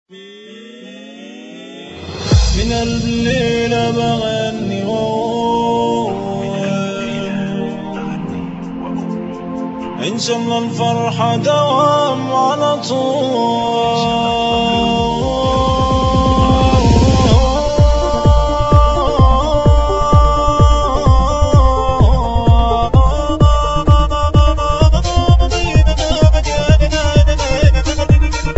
من الليلة بغني إن شاء الله الفرحة دوام على طول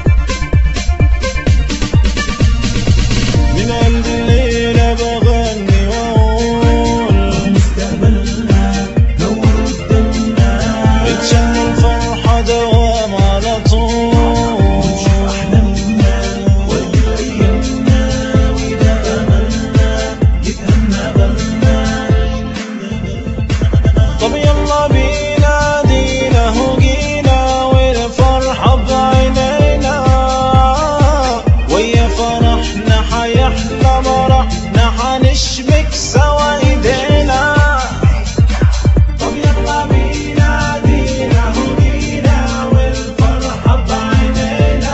من الليلة بغني وأقول مستقبلنا نور قدامنا إن شاء الله الفرحة دوام على طول شو أحلامنا ويا أيامنا وإذا أملنا يفهمنا بالنا طب يلا بينا دينا هجينا والفرحة بعينينا ويا فرحنا حيحلى مرحنا حنشبك سوا ايدينا طب يلا بينا دينا هجينا والفرحة بعينينا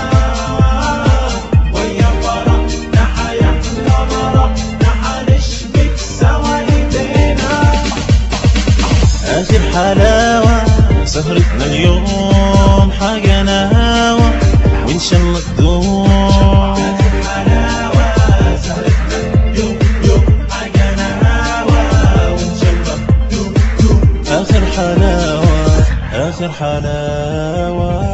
ويا فرحنا حيحلى مرحنا حنشبك سوا ايدينا آخر حلاوة سهرتنا اليوم حاجة نهاوة وإن شاء الله تدوم حلاوة سهرتنا يوم يوم حاجة هوا وإن شاء الله يوم يوم آخر حلاوة آخر حلاوة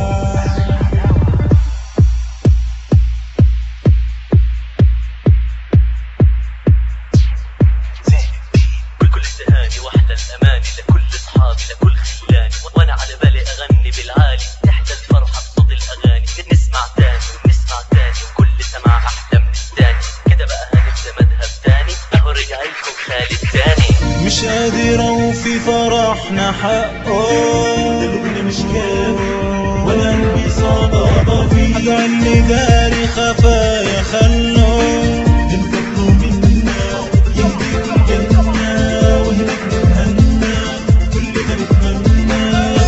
بكل التهاني واحلى الاماني لكل اصحابي لكل خلاني وانا على بالي اغني بالعالي تحت الفرحه بصوت الاغاني نسمع تاني ونسمع تاني وكل سماع احلى من الثاني كده بقى هنبدا مذهب تاني اهو رجع لكم خالد تاني مش قادر أوفي فرحنا حقه قلبي مش كافي ولا قلبي صدى فيه حاجة اللي داري خفايا خلوه الفضل منا يهديك الجنة وهناك نتهنى كل ده نتمنى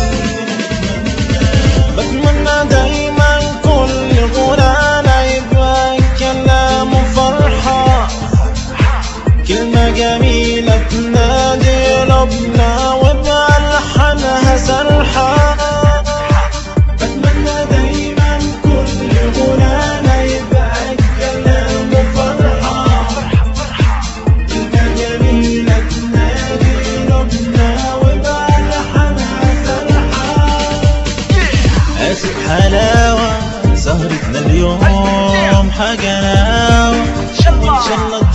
بتمنى دايما كل غنانا يبقى كلام فرحة كلمة جميلة تنادي قلوبنا وبألحانها سرحة بتمنى دايما كل غنانا يبقى الكلام فرحة كلمة جميلة تنادي قلوبنا ويبقى لحنها سرحة آخر حلاوة سهرتنا اليوم حاجة ناوة إن شاء الله